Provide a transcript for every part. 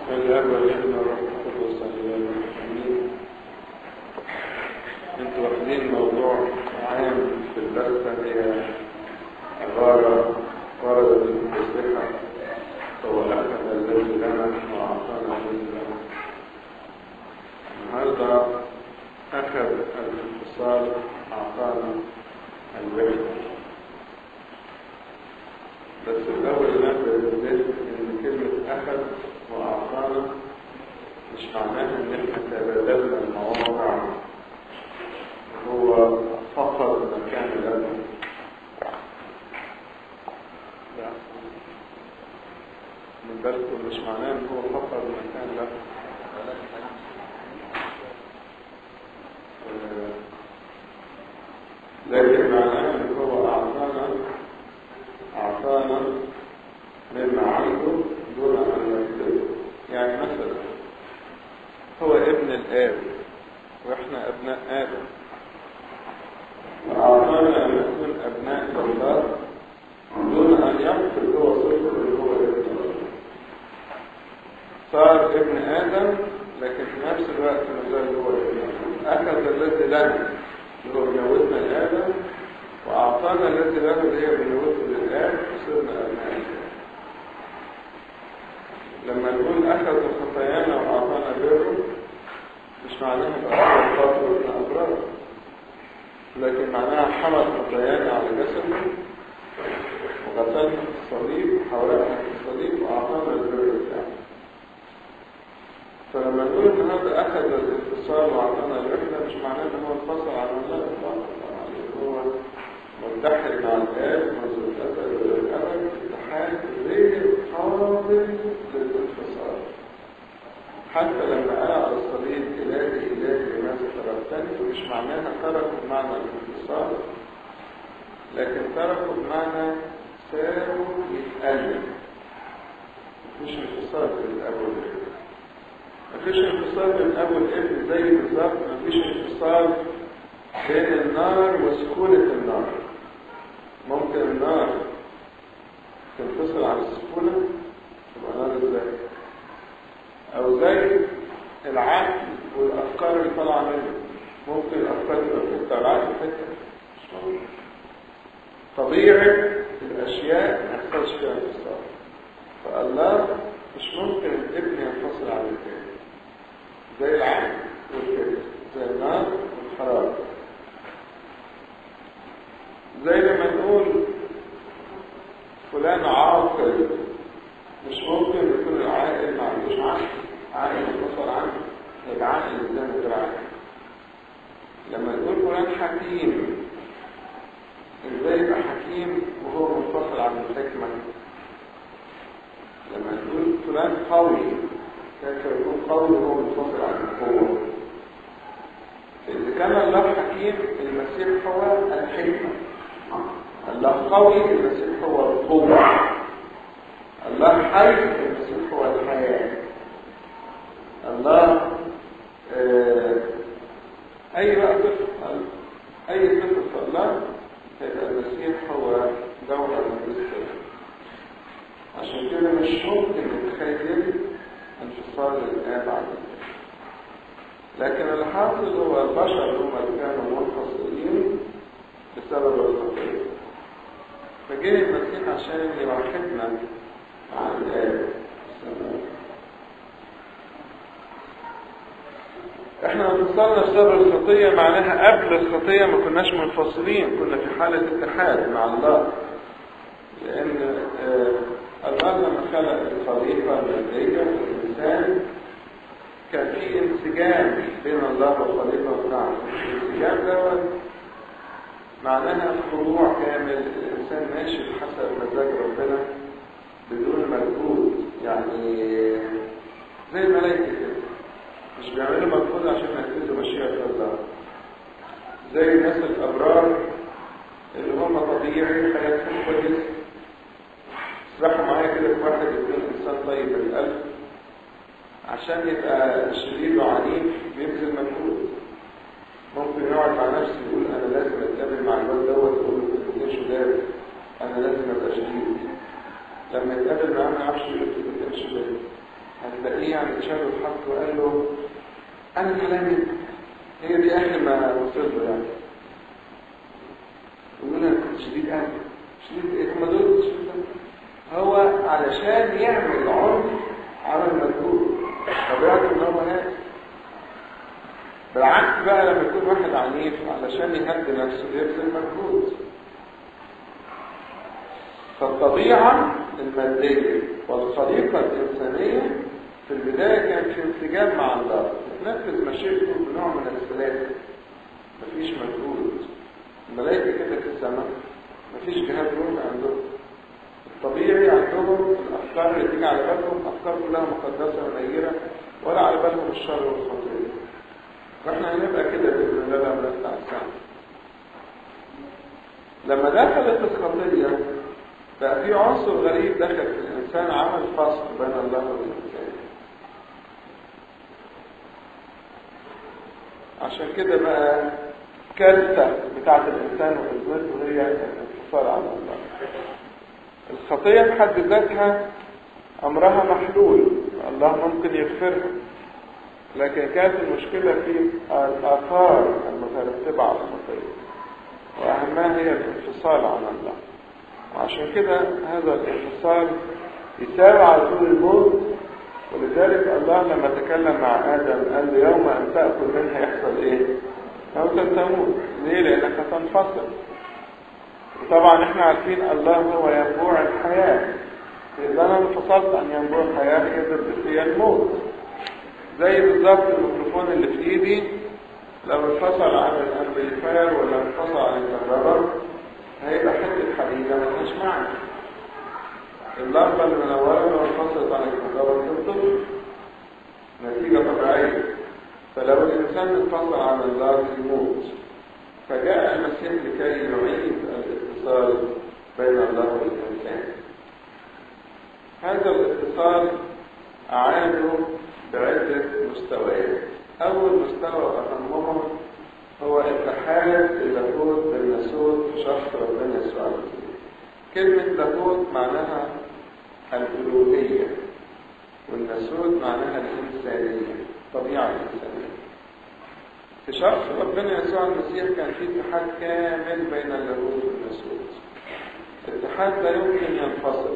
الاب والابن والروح القدس الاله الامين انتوا واخدين موضوع عام في الدرسة هي عبارة وردت في التسبيحة هو أخذ الذي لنا وأعطانا الذي لنا النهارده أخذ الانفصال أعطانا الوحدة بس الأول نبدأ بالذات إن كلمة أخذ وأعطانا مش معناها إن إحنا تبادلنا المواقع هو فقد مكان لنا لا من بالكم مش معناه إن هو فقد مكان له لكن معناه إن هو أعطانا أعطانا مما عنده دون أن يقدر يعني مثلا هو ابن الآب وإحنا أبناء آدم وأعطانا أن نكون أبناء الله دون أن يفقد هو صفر اللي هو ابن الله صار ابن آدم لكن في نفس الوقت ما زال هو ابن الله أخذ الذي لنا اللي هو بنوتنا لآدم وأعطانا الذي له اللي هي بنوته للآب وصرنا أبناء لما نقول أخذ خطايانا وأعطانا بره مش معناها الأبرار خاطر وإحنا أبرار لكن معناها حمل خطايانا على جسده وغسلنا في الصليب وحرقنا في الصليب وأعطانا البر بتاعه فلما نقول النهارده أخذ الانفصال وأعطانا الوحدة مش معناه إن هو انفصل عن الله إطلاقا هو متحد مع الآب منذ الأزل إلى الأبد اتحاد غير قابل للانفصال حتى لما قال على الصليب إلهي إلهي لماذا تركتني مش معناها تركوا بمعنى الانفصال لكن تركوا بمعنى ساروا يتألم مفيش انفصال بين الأب والابن مفيش انفصال بين الأب والابن زي بالظبط مفيش انفصال بين النار وسكونة النار ممكن النار تنفصل عن السكونة تبقى نار ازاي او زي العقل والافكار اللي طالعه منه ممكن الافكار تبقى في حته والعقل في حته مش ممكن طبيعه الاشياء ما يحصلش فيها انفصال فالله مش ممكن الابن ينفصل عن الابن زي العقل والكذب زي النار والحراره زي لما نقول فلان عاقل مش ممكن يكون العاقل ما عندوش عقل عقل منفصل عنه يبقى عقل ازاي غير عقل لما نقول فلان حكيم ازاي يبقى حكيم وهو منفصل عن الحكمة لما نقول فلان قوي كيف يكون قوي وهو منفصل عن القوة إذا كان الله حكيم المسيح هو الحكمة الله قوي المسيح هو القوة الله حي المسيح هو الحياة الله آه أي بقى صفة أي صفة في الله هيبقى المسيح هو جوهر الرسالة عشان كده مش ممكن نتخيل انفصال الآب عن لكن الحاصل هو البشر هم اللي كانوا منفصلين بسبب الخطيئة فجه المسيح عشان يوحدنا مع الآب احنا انفصلنا بسبب الخطية معناها قبل الخطية ما كناش منفصلين كنا في حالة اتحاد مع الله لأن آه الله لما خلق الخليقة المادية والإنسان كان في انسجام بين الله والخليقة بتاعته الانسجام دوت معناها خضوع كامل الإنسان ماشي بحسب مزاج ربنا بدون مجهود يعني زي الملائكة كده مش بيعملوا مجهود عشان ينفذوا مشيئة الله زي الناس الأبرار اللي هم طبيعي حياتهم كويس اسمحوا معايا كده في واحد يكون إنسان طيب القلب عشان يبقى شديد وعنيف بيبذل مجهود ممكن يقعد مع نفسه يقول انا لازم اتقابل مع الواد دوت واقول له ما تكونش دارس انا لازم ابقى شديد لما يتقابل معاه ما يعرفش يقول له ما تكونش دارس هتلاقيه يعني شاله الحق وقال له انا كلامي هي دي اخر ما وصل له يعني يقول انا كنت شديد قوي شديد ايه هم دول شديد هو علشان يعمل عنف عمل مجهود طبيعته ان هو هادي بالعكس بقى لما يكون واحد عنيف علشان يهدي نفسه يبذل مجهود فالطبيعة المادية والخليقة الإنسانية في البداية كانت في انسجام مع الله تنفذ مشيئته بنوع من السلاسة مفيش مجهود الملائكة كده في السماء مفيش جهاد روح عندهم الطبيعي عندهم الأفكار اللي تيجي على بالهم أفكار كلها مقدسة ونيرة ولا على بالهم الشر والخطيئة واحنا هنبقى كده بإذن الله لما نفتح الساعة لما دخلت الخطية بقى في عنصر غريب دخل في الإنسان عمل فصل بين الله والإنسان عشان كده بقى كارثة بتاعت الإنسان وإزمته هي الانفصال عن الله الخطية في حد ذاتها أمرها محلول الله ممكن يغفرها لكن كانت المشكلة في الآثار المترتبة على الخطية وأهمها هي الانفصال عن الله وعشان كده هذا الانفصال يساوي على طول الموت ولذلك الله لما تكلم مع آدم قال له يوم أن تأكل منها يحصل إيه؟ موتا تموت ليه؟ لأنك هتنفصل وطبعا احنا عارفين الله هو ينبوع الحياة إذا أنا انفصلت عن ينبوع الحياة يقدر فيها الموت زي بالظبط الميكروفون اللي في إيدي لو انفصل عن الأمبليفاير ولا انفصل عن الكهرباء هيبقى حتة حديدة ملهاش معنى اللمبة المنورة لو انفصلت عن الكهرباء تنطفي نتيجة طبيعية فلو الإنسان انفصل عن الله يموت فجاء المسيح لكي يعيد الاتصال بين الله والإنسان هذا الاتصال أعاده بعدة مستويات أول مستوى وأهمهم هو اتحاد اللاهوت بالناسوت في شخص ربنا يسوع المسيح كلمة لاهوت معناها الألوهية والناسوت معناها الإنسانية الطبيعة الإنسانية في شخص ربنا يسوع المسيح كان في اتحاد كامل بين اللاهوت والناسوت الاتحاد لا يمكن ينفصل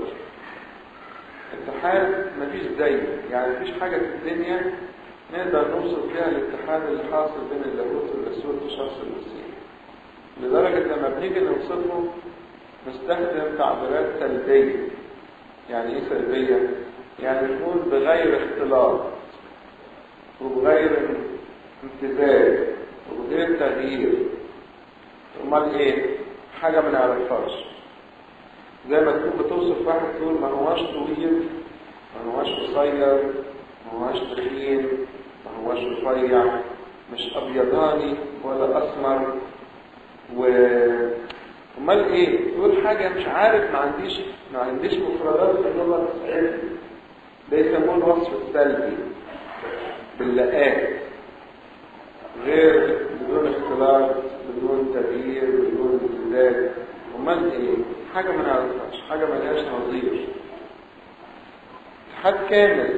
اتحاد مفيش زيه يعني مفيش حاجة في الدنيا نقدر نوصف فيها الاتحاد اللي حاصل بين اللاهوت والناسوت في شخص المسيح لدرجة لما بنيجي نوصفه نستخدم تعبيرات سلبية يعني ايه سلبية؟ يعني نقول بغير اختلاط وبغير امتزاج وبغير تغيير امال ايه؟ حاجة ما نعرفهاش زي ما تكون بتوصف واحد تقول ما هواش طويل ما هواش قصير ما هواش تخين ما هواش رفيع مش ابيضاني ولا اسمر و امال ايه تقول حاجه مش عارف ما عنديش ما عنديش مفردات في اللغه تسعدني ده يسموه الوصف السلبي باللقاء غير بدون اختلاط بدون تغيير بدون امتداد امال ايه حاجه ما نعرفهاش حاجه ما لهاش نظير اتحاد كامل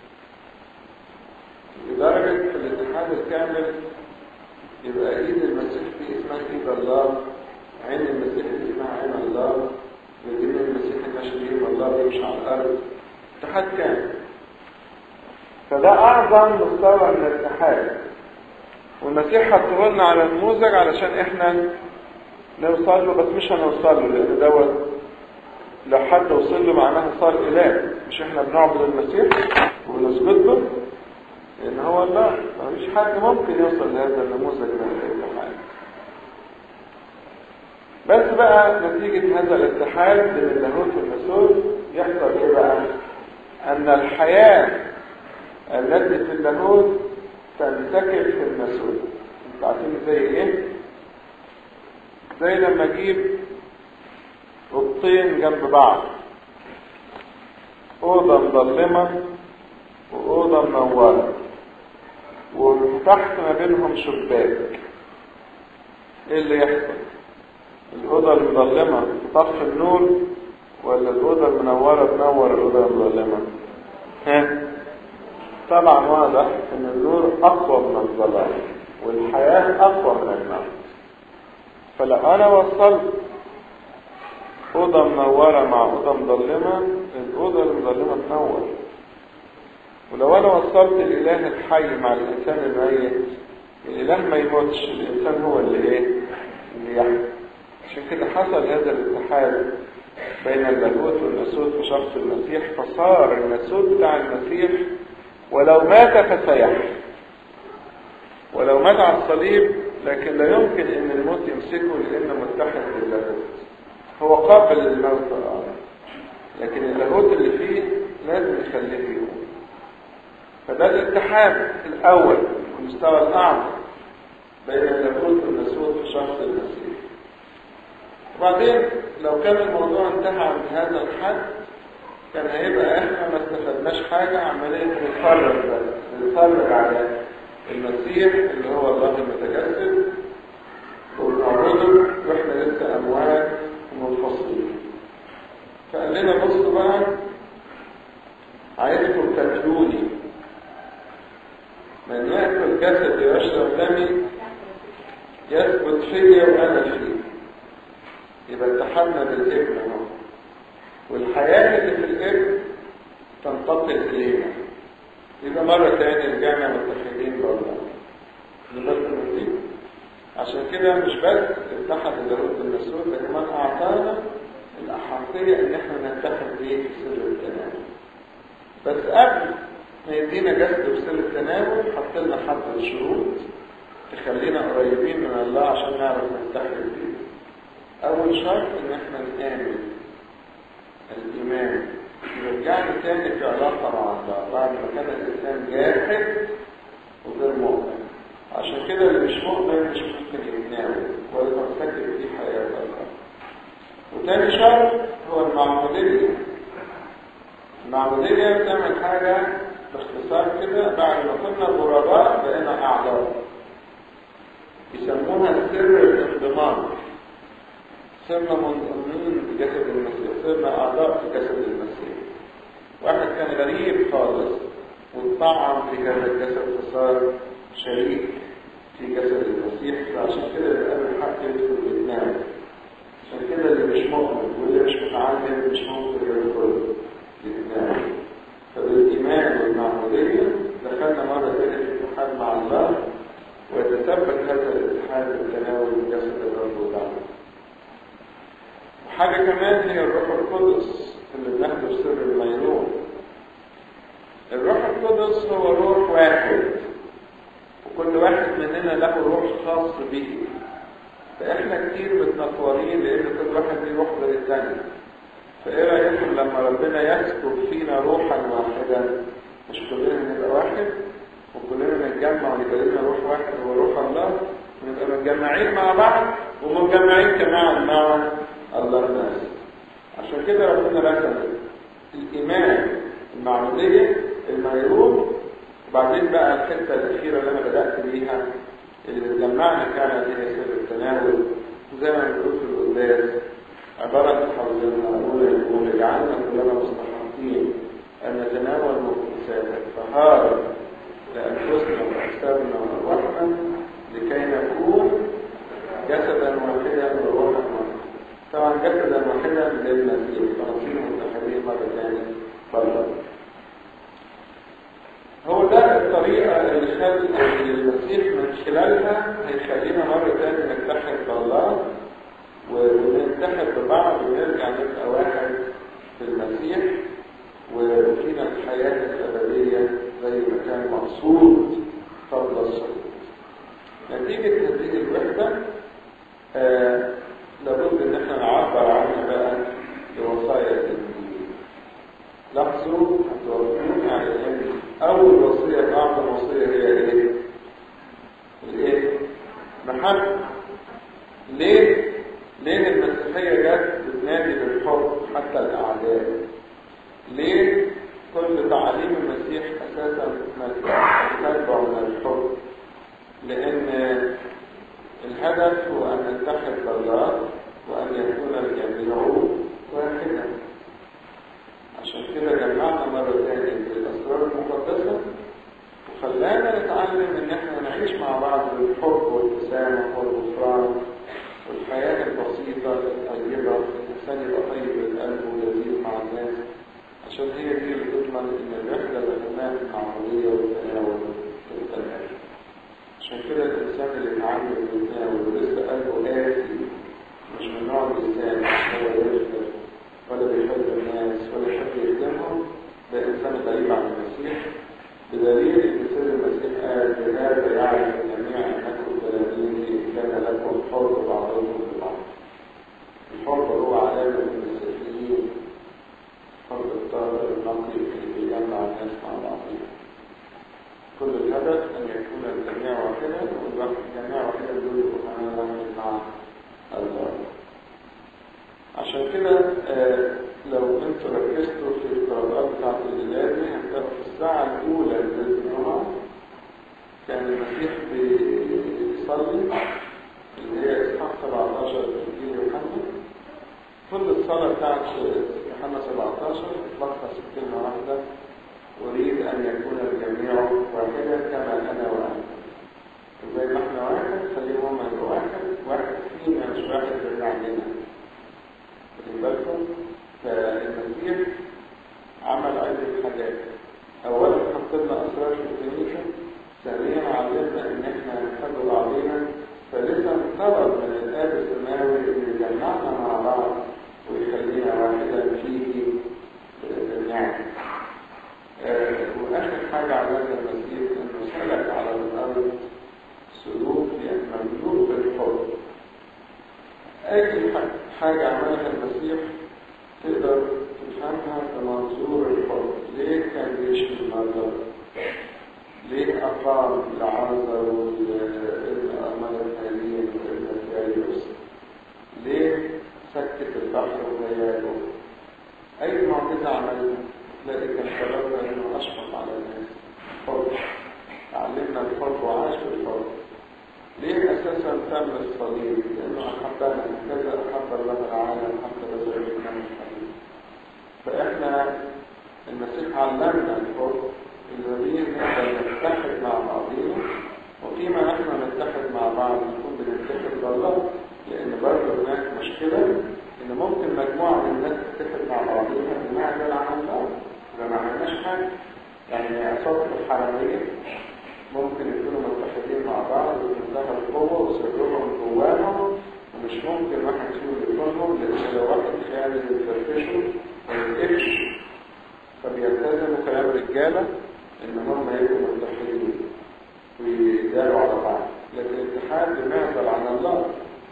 لدرجه في الاتحاد الكامل يبقى ايد المسيح دي اسمها ايد الله عين المسيح دي اسمها عين الله ودين المسيح ماشي بيه والله بيمشي على الارض اتحاد كامل فده اعظم مستوى من الاتحاد والمسيح حطه لنا على النموذج علشان احنا نوصل له بس مش هنوصل له لان دوت لو حد وصل له معناها صار اله مش احنا بنعبد المسيح وبنسجد له لان هو الله مفيش حد ممكن يوصل لهذا النموذج من الاتحاد بس بقى نتيجة هذا الاتحاد بين اللاهوت والناسوت يحصل ايه بقى؟ ان الحياة التي في اللاهوت تنتكل في الناسوت انتوا عارفين زي ايه؟ زي لما اجيب اوضتين جنب بعض اوضه مظلمه واوضه منوره وتحت ما بينهم شباك ايه اللي يحصل الاوضه المظلمه تطفي النور ولا الاوضه المنوره تنور الاوضه المظلمه ها طبعا واضح ان النور اقوى من الظلام والحياة اقوى من الموت فلو انا وصلت اوضة منورة مع اوضة مظلمة الاوضة المظلمة تنور ولو انا وصلت الاله الحي مع الانسان الميت الاله ما يموتش الانسان هو اللي ايه اللي يحيى عشان كده حصل هذا الاتحاد بين اللاهوت والناسوت في شخص المسيح فصار الناسوت بتاع المسيح ولو مات فسيحيا ولو مات على الصليب لكن لا يمكن ان الموت يمسكه لانه متحد باللاهوت هو قابل للموت الآن لكن اللاهوت اللي فيه لازم يخليه فيه فده الاتحاد الاول المستوى الاعلى بين اللاهوت والناسوت في شخص المسيح وبعدين لو كان الموضوع انتهى عند هذا الحد كان هيبقى احنا ما استفدناش حاجة عمالين نتفرج بس نتفرج على المسيح اللي هو الله المتجسد ونعبده واحنا لسه اموات ومنفصلين فقال لنا بصوا بقى عايزكم تاكلوني من ياكل جسدي ويشرب دمي يثبت فيا وانا فيه يبقى اتحدنا بالابن اهو والحياة اللي في الابن تنتقل الينا يبقى مرة تاني رجعنا متحدين بالله نبقى دي عشان كده مش بس اتحد اللاهوت بالنسوت ده كمان اعطانا الاحقية ان احنا نتحد بيه في سر التناول بس قبل ما يدينا جسد في سر التناول حط لنا حد الشروط تخلينا قريبين من الله عشان نعرف نتحد بيه اول شرط ان احنا نآمن الايمان يرجعنا تاني في علاقة مع الله بعد ما كان الانسان جاحد وغير مؤمن عشان كده اللي مش مؤمن مش ممكن يتناول ولا تفتكر في حياة الله وتاني شرط هو المعمودية المعمودية بتعمل حاجة باختصار كده بعد ما كنا غرباء بقينا أعضاء يسموها سر الانضمام صرنا منضمين بجسد المسيح صرنا أعضاء في جسد المسيح واحد كان غريب خالص واتطعم في هذا الجسد فصار شريك في جسد المسيح فعشان كده الآن الحق يدخل ويتنام عشان كده اللي مش مؤمن واللي مش متعلم مش ممكن يدخل يتنام فبالإيمان والمعمودية دخلنا مرة ثانية في اتحاد مع الله ويتثبت هذا الاتحاد بالتناول من جسد الرب وتعالى وحاجة كمان هي الروح القدس اللي بناخده في سر الميلون الروح القدس هو روح واحد وكل واحد مننا له روح خاص به فاحنا كتير متنطورين لان كل واحد ليه روح غير الثاني فايه رايكم لما ربنا يسكب فينا روحا واحدا مش كلنا نبقى واحد وكلنا نتجمع ويبقى لنا روح واحد هو روح الله ونبقى متجمعين مع بعض ومتجمعين كمان مع الله الناس عشان كده ربنا رسم الايمان المعموديه الميروب وبعدين بقى الحته الاخيره اللي انا بدات بيها اللي بتجمعنا كانت هي سر التناول زي ما بنقول في القداس عباره حولنا اولى يقول اجعلنا كلنا مستحقين ان نتناول مقدساتك فهارا لانفسنا واجسادنا وارواحنا لكي نكون جسدا واحدا وروحا واحدا طبعا جسدا واحدا للمسيح فنصير متحدين مره ثانيه بره هو ده الطريقة اللي خل المسيح من خلالها هيخلينا مرة تانية نتحد بالله ونتحد ببعض ونرجع نبقى واحد في المسيح وفينا الحياة الأبدية زي ما كان مقصود قبل الصليب. نتيجة هذه الوحدة آه لابد ان احنا نعبر عنها بقى بوصايا الانجيل. لاحظوا هتوقفوني على ان اول وصيه اعظم وصيه هي ايه؟ الايه؟ محبه. ليه؟ ليه المسيحيه جت بتنادي بالحب حتى الاعداء؟ كده نتعلم ان احنا نعيش مع بعض بالحب والتسامح والغفران والحياة البسيطة الطيبة الإنسان يبقى طيب القلب ولذيذ مع الناس عشان هي دي اللي تضمن ان الرحلة اللي خدناها في المعمودية والتناول تستمر عشان كده الإنسان اللي يتعامل بالتناول ولسه قلبه قاسي مش من نوع الإنسان ولا يغفر ولا بيحب الناس ولا يحب يخدمهم ده إنسان غريب عن المسيح بدليل ان سيد المسيح قال بهذا يعرف الجميع انكم تلاميذي ان كان لكم حب بعضكم ببعض الحب هو علامه المسيحيين حب الطاهر النقي اللي بيجمع الناس مع بعضهم كل الهدف ان يكون الجميع واحدا والجميع واحدا دول يكون انا واحد مع الله عشان كده آه لو انتوا ركزتوا في القراءات بتاعت الإلهي هتلاقوا في الساعة الأولى من الجمعة كان المسيح بيصلي اللي هي إصحاح 17 في إنجيل يوحنا كل الصلاة بتاعت يوحنا 17 تلخص في كلمة واحدة أريد أن يكون الجميع واحدا كما أنا وأنت زي ما احنا واحد خليهم هم يبقوا واحد واحد فينا مش واحد بعيد عننا واخدين بالكم فالمسيح عمل عدة حاجات أولا حط لنا أسرار في الكنيسة ثانيا علمنا إن إحنا نحب بعضينا ثالثا طلب من الآب السماوي إن يجمعنا مع بعض ويخلينا واحدا فيه النعم آه وآخر حاجة علمنا المسيح إنه سلك على الأرض سلوك مملوء بالحب أي حاجة عملها المسيح تقدر تفهمها بمنظور الحب ليه كان بيشفي المرضى ليه أقام لعازر وابن أرملة الثانيين وابن الثالث ليه سكت البحر وغياله أي معجزة عملها تلاقي كان سببها إنه أشفق على الناس حب علمنا الحب وعاش بالحب ليه أساسا تم الصليب؟ لأنه أحبنا كذا أحب الله العالم حتى بذل الدم الحبيب فإحنا المسيح علمنا الحب الذي نقدر نتحد مع بعضنا وفيما نحن نتحد مع بعض نكون بنتحد بالله لأن برضه هناك مشكلة إن ممكن مجموعة من الناس تتحد مع بعضها بمعزل عن الله إذا ما عملناش حاجة يعني عصابة الحرامية ممكن يكونوا متحدين مع بعض وبمنتهى القوة وسرهم جواهم ومش ممكن واحد فيهم يكونهم لأن لو واحد خيال يتفتشوا ما يتقفش فبيلتزموا كلام رجالة إن هم يبقوا متحدين ويداروا على بعض لكن الاتحاد بمعزل عن الله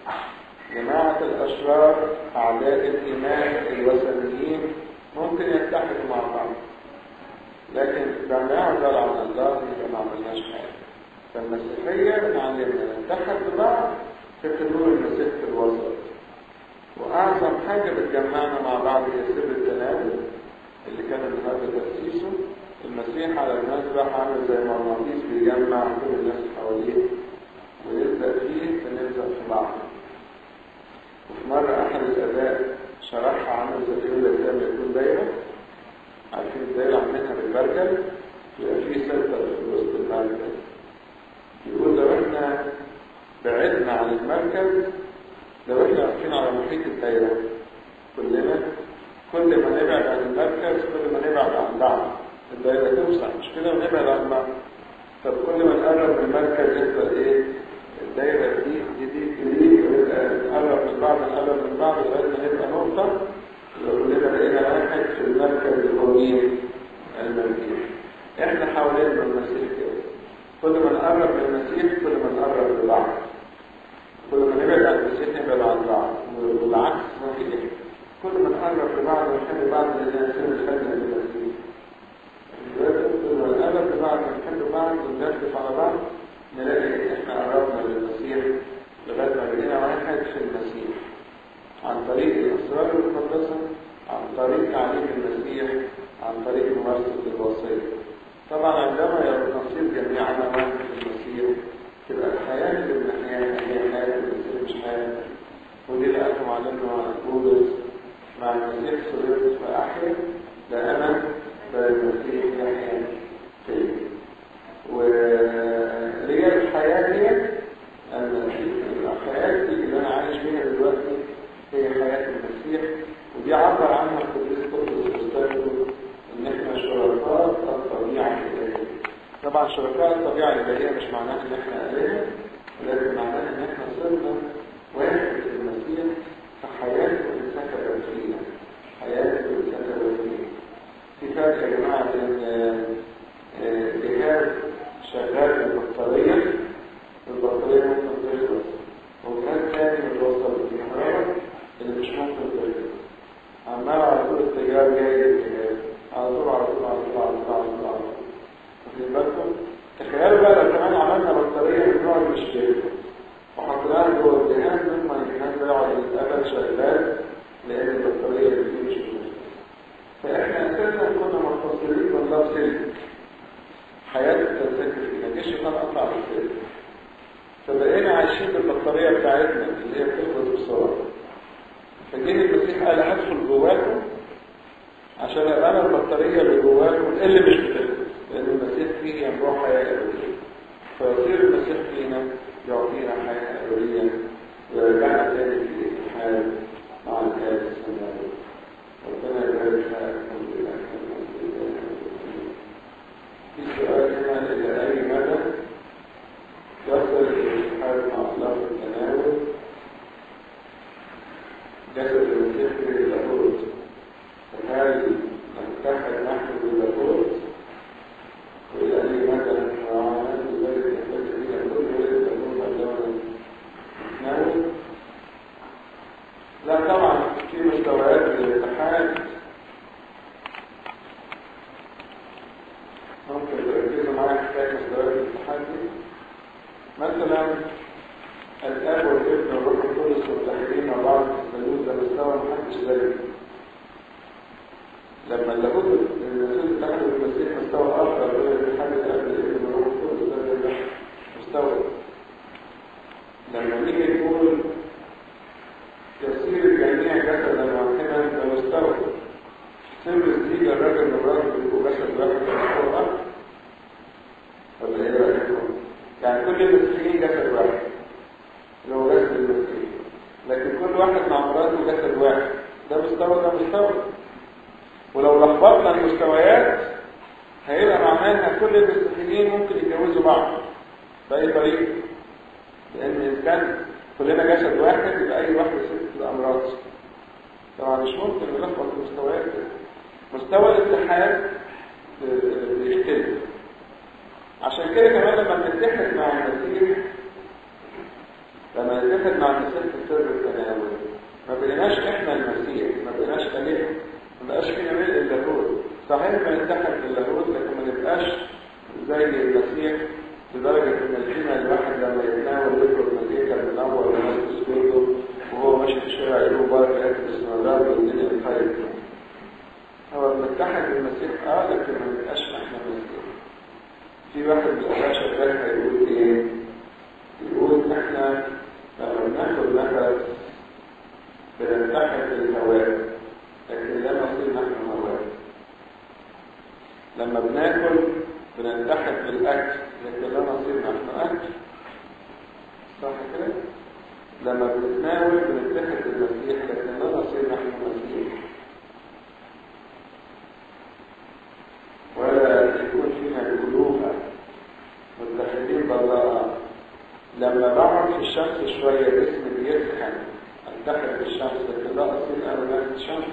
جماعة الأشرار أعداء الإيمان الوثنيين ممكن يتحدوا مع بعض لكن لما يعزل عن الله يبقى ما عملناش حاجة فالمسيحية معلمنا نتحد ببعض في حلول المسيح في الوسط وأعظم حاجة بتجمعنا مع بعض هي سر التناول اللي كان النهارده تأسيسه المسيح على المذبح عامل زي مغناطيس بيجمع كل الناس حواليه ويلزق فيه فنلزق في بعض وفي مرة أحد الآباء شرحها عامل زي يقول لك لما يكون دايرة عارفين الدايرة عاملينها بالبرجل يبقى فيه سنتر في وسط المركز يقول لو احنا بعدنا عن المركز لو احنا واقفين على محيط الدايرة كلنا كل ما نبعد عن المركز كل ما نبعد عن بعض الدايرة توسع مش كده ونبعد عن بعض طب كل ما نقرب من المركز يفضل ايه الدايرة دي دي دي دي نقرب من بعض نقرب من بعض لغاية ما نبقى نقطة لو كلنا بقينا واحد في المركز القويم المسيح احنا حوالين المسيح كده كل ما نقرب من المسيح كل ما نقرب لبعض كل ما نبعد عن المسيح نبعد عن بعض والعكس ما في ايه كل ما نقرب لبعض ونحب بعض لان نصير نخدم المسيح كل ما نقرب لبعض ونحب بعض ونجدف على بعض نلاقي احنا قربنا للمسيح لغايه ما بقينا واحد في المسيح عن طريق الاسرار المقدسه عن طريق تعليم المسيح عن طريق ممارسه الوصيه طبعا عندما نصير جميعنا واحد في المسيح تبقى الحياه اللي بنحياها هي حياه المسيح مش حياه ودي اللي قالوا معلمنا بولس مع المسيح صلبت فاحيا لا انا بل المسيح يحيا فيا طبعا شركاء الطبيعة الإلهية مش معناها إن إحنا آلهة ولكن معناها إن إحنا صرنا واحد في المسيح في حياة الإنسان كبشرية حياة الإنسان كبشرية في فرق يا جماعة بين آه، آه، جهاز شغال بالبطارية البطارية ممكن تخلص وجهاز تاني متوصل بالكهرباء اللي مش ممكن تخلص عمال على طول التيار جاي التيار على طول على طول على طول على طول على طول على طول واخدين بالكم تخيلوا بقى لو كمان عملنا بطارية من نوع مش كده وحطيناها جوه الجهاز مما الجهاز ده يقعد يتقبل شغال لأن البطارية اللي فيه مش موجودة فإحنا أساسا كنا منفصلين بالله بسلك حياة التذاكر فينا جيش الشيطان قطع بالسلك فبقينا عايشين بالبطارية بتاعتنا اللي هي بتخلص بسرعة فجه المسيح قال هدخل جواكم عشان ابقى انا البطارية اللي جواكم اللي مش بتخلص لأن المسيح فيه ينبوع حياة أبدية فيصير المسيح فينا يعطينا حياة أبدية ويرجعنا تاني في الحال مع الآب السماوي ربنا يبارك لنا في سؤال هنا إلى أي مدى يصل الاتحاد مع الله في التناول جسد المسيح في اللاهوت فهل نتحد نحن باللاهوت وإلى أي مدى نتعامل بذلك يحتاج إلى كل ولد تكون مدونة نتناول لا طبعا في مستويات الاتحاد ممكن تركزوا معايا حكاية مستويات الاتحاد دي مثلا الاب والابن والروح القدس متحدين مع بعض في الثالوث ده مستوى محدش زيه لما اللاهوت الرسول دخل المسيح مستوى اخر غير الاتحاد الاب والابن والروح القدس ده زي مستوى لما نيجي نقول يصير الجميع جسدا واحدا ده مستوى سر الزيجة الراجل والراجل بيبقوا جسد واحد في مستوى اخر ولا ايه رايكم؟ يعني كل المسيحيين جسد واحد اللي هو جسد المسيح لكن كل واحد مع مراته جسد واحد ده مستوى ده مستوى ولو لخبطنا المستويات هيبقى معناها كل المسيحيين ممكن يتجوزوا بعض بأي طريقة لأن إن كان كلنا جسد واحد يبقى أي واحدة ست تبقى مراته طبعا مش ممكن نلخبط المستويات مستوى الاتحاد بيختلف عشان كده كمان لما نتحد مع المسيح لما نتحد مع المسيح في سر التناول ما بقيناش احنا المسيح ما بقيناش خليفه ما بقاش فينا ملء اللاهوت صحيح بنتحد باللاهوت لكن ما نبقاش زي المسيح لدرجة ان الجنة الواحد لما يتناول يطلب مزيكا من اول والناس تسكته وهو ماشي في الشارع يقول بارك اكل السنادات والدنيا بخير هو بنتحد بالمسيح اه لكن ما نبقاش احنا المسيح في واحد من الأشياء شغال هيقول إيه؟ يقول إحنا لما بناخد نفس بنتحد بالهواء لكن لا نصير نحن هواء لما بناكل بنتحد بالأكل لكن لا نصير نحن أكل صح كده؟ لما بنتناول بنتحد بالمسيح لكن لا نصير نحن مسيح ولا يكون فينا الألوهة متحدين بالله لما بقعد في الشمس شوية جسمي بيسخن أتحد بالشمس لكن لا أصير أنا ناس الشمس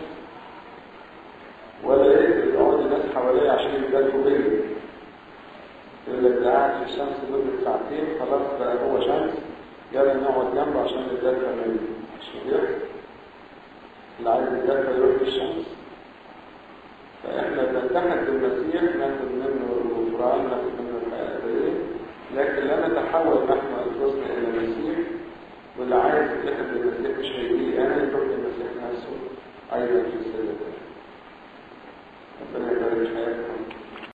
ولا يقدر يقعد الناس حواليا عشان يبدأوا بيا يقول لك ده قاعد في الشمس لمدة ساعتين خلاص بقى هو شمس يلا نقعد جنبه عشان نتدفى منه مش بيحصل اللي عايز يتدفى يروح في الشمس فإحنا بنتحد بالمسيح ناخد منه الغفران ناخد منه الحياة الأبدية لكن لا نتحول نحن أنفسنا إلى المسيح واللي عايز يتحد بالمسيح مش هيجي أنا يروح للمسيح نفسه أيضا في سيدة ربنا يبارك حياتنا